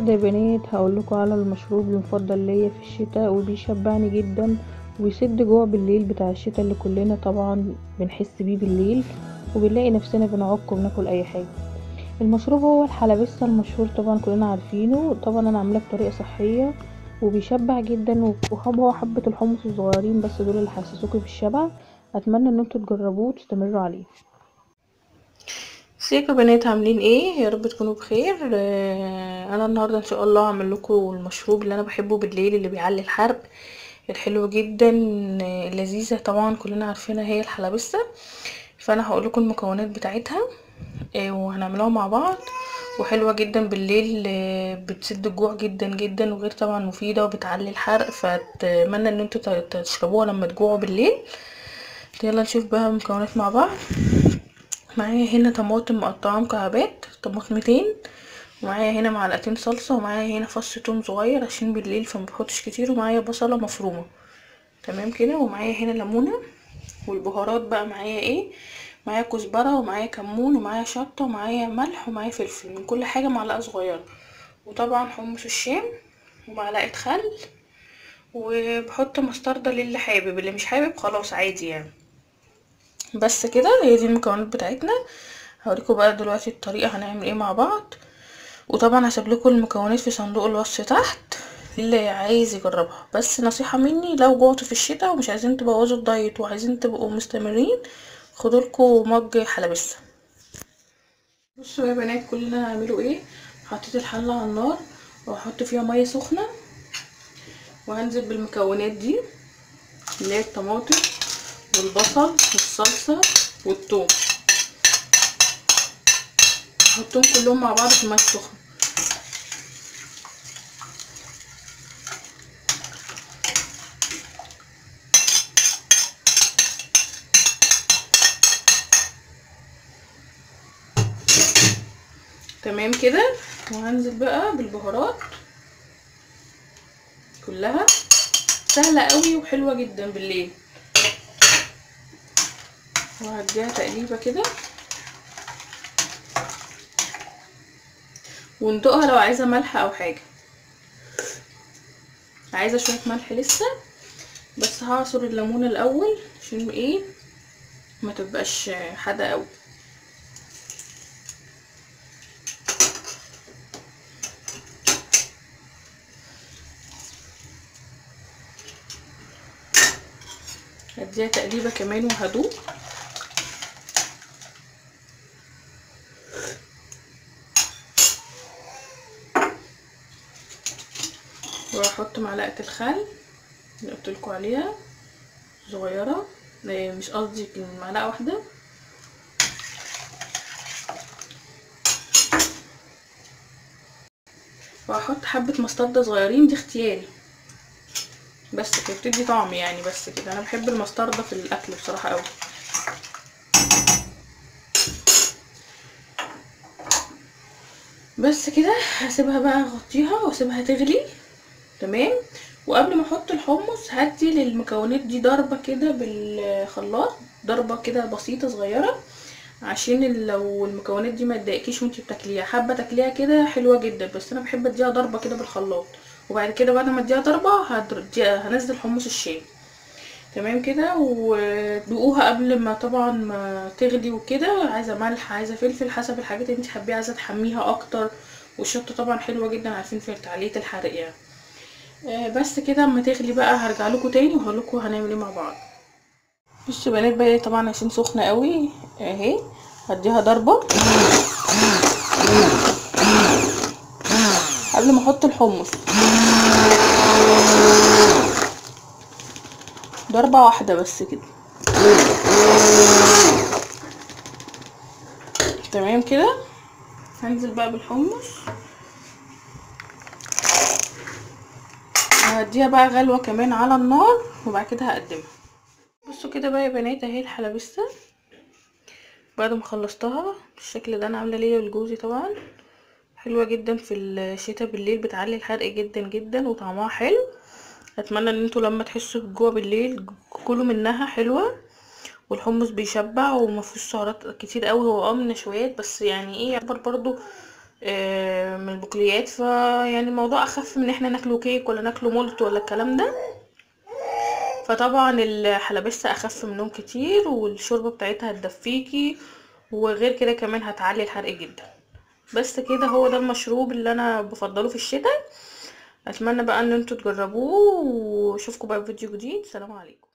النهارده يا بنات هقولكوا على المشروب المفضل ليا في الشتاء وبيشبعني جدا ويسد جوع بالليل بتاع الشتاء اللي كلنا طبعا بنحس بيه بالليل وبنلاقي نفسنا بنعك وبناكل اي حاجه المشروب هو الحلبسه المشهور طبعا كلنا عارفينه طبعا انا عاملاه بطريقه صحيه وبيشبع جدا وهو حبه الحمص الصغيرين بس دول اللي هيحسسوكوا بالشبع اتمنى ان انتوا تجربوه وتستمروا عليه ازيكم يا بنات عاملين ايه يا رب تكونوا بخير آه، انا النهارده ان شاء الله هعمل لكم المشروب اللي انا بحبه بالليل اللي بيعلي الحرق الحلو جدا آه، لذيذه طبعا كلنا عارفينها هي الحلبسه فانا هقول لكم المكونات بتاعتها آه، وهنعملوها مع بعض وحلوه جدا بالليل آه، بتسد الجوع جدا جدا وغير طبعا مفيده وبتعلي الحرق فاتمنى ان انتوا تشربوها لما تجوعوا بالليل يلا نشوف بقى المكونات مع بعض معايا هنا طماطم مقطعه مكعبات طماطمتين ومعايا هنا معلقتين صلصه ومعايا هنا فص توم صغير عشان بالليل فما بحطش كتير ومعايا بصله مفرومه تمام كده ومعايا هنا ليمونه والبهارات بقى معايا ايه معايا كزبره ومعايا كمون ومعايا شطه ومعايا ملح ومعايا فلفل من كل حاجه معلقه صغيره وطبعا حمص الشام ومعلقه خل وبحط مستردة للي حابب اللي مش حابب خلاص عادي يعني بس كده هي دي المكونات بتاعتنا هوريكم بقى دلوقتي الطريقه هنعمل ايه مع بعض وطبعا هسيب لكم المكونات في صندوق الوصف تحت اللي عايز يجربها بس نصيحه مني لو جوعتوا في الشتاء ومش عايزين تبوظوا الدايت وعايزين تبقوا مستمرين خدوا لكم مج حلبسه بصوا يا بنات كل اللي انا هعمله ايه حطيت الحله على النار وهحط فيها ميه سخنه وهنزل بالمكونات دي اللي هي الطماطم والبصل والصلصة والثوم احطهم كلهم مع بعض في الميه السخنه تمام كده وهنزل بقى بالبهارات كلها سهله قوي وحلوه جدا بالليل وهديها تقليبه كده وندوقها لو عايزه ملح او حاجه عايزه شويه ملح لسه بس هعصر الليمونه الاول عشان ايه ما تبقاش حادقه قوي اديها تقليبه كمان وهدوق واحط معلقه الخل اللي قلت لكم عليها صغيره مش قصدي معلقه واحده وهحط حبه مستردة صغيرين دي اختياري بس كده بتدي طعم يعني بس كده انا بحب المستردة في الاكل بصراحه قوي بس كده هسيبها بقى اغطيها واسيبها تغلي تمام وقبل ما احط الحمص هدي للمكونات دي ضربه كده بالخلاط ضربه كده بسيطه صغيره عشان لو المكونات دي ما تضايقكيش وانتي بتاكليها حابه تاكليها كده حلوه جدا بس انا بحب اديها ضربه كده بالخلاط وبعد كده بعد ما اديها ضربه هنزل حمص الشاي تمام كده ودوقوها قبل ما طبعا ما تغلي وكده عايزه ملح عايزه فلفل حسب الحاجات اللي انت حابيها عايزه تحميها اكتر والشطه طبعا حلوه جدا عارفين في تعليه الحرق يعني آه بس كده اما تغلي بقى هرجع لكم تاني وهقول لكم هنعمل ايه مع بعض بصوا يا بنات بقى طبعا عشان سخنه قوي اهي هديها ضربه قبل ما احط الحمص ضربة واحدة بس كده تمام كده هنزل بقى بالحمص هديها بقى غلوة كمان على النار وبعد كده هقدمها بصوا كده بقى يا بنات اهي الحلبسة بعد ما خلصتها بالشكل ده انا عامله ليا ولجوزي طبعا حلوه جدا في الشتاء بالليل بتعلي الحرق جدا جدا وطعمها حلو اتمنى ان انتوا لما تحسوا بالجوع بالليل كلوا منها حلوه والحمص بيشبع ومفيهوش سعرات كتير قوي هو اه من نشويات بس يعني ايه يعتبر برضو آه، من البقوليات فيعني الموضوع اخف من احنا ناكله كيك ولا ناكله مولت ولا الكلام ده فطبعا الحلبسة اخف منهم كتير والشوربة بتاعتها هتدفيكي وغير كده كمان هتعلي الحرق جدا بس كده هو ده المشروب اللي انا بفضله في الشتاء اتمنى بقى ان انتوا تجربوه واشوفكم بقى في فيديو جديد سلام عليكم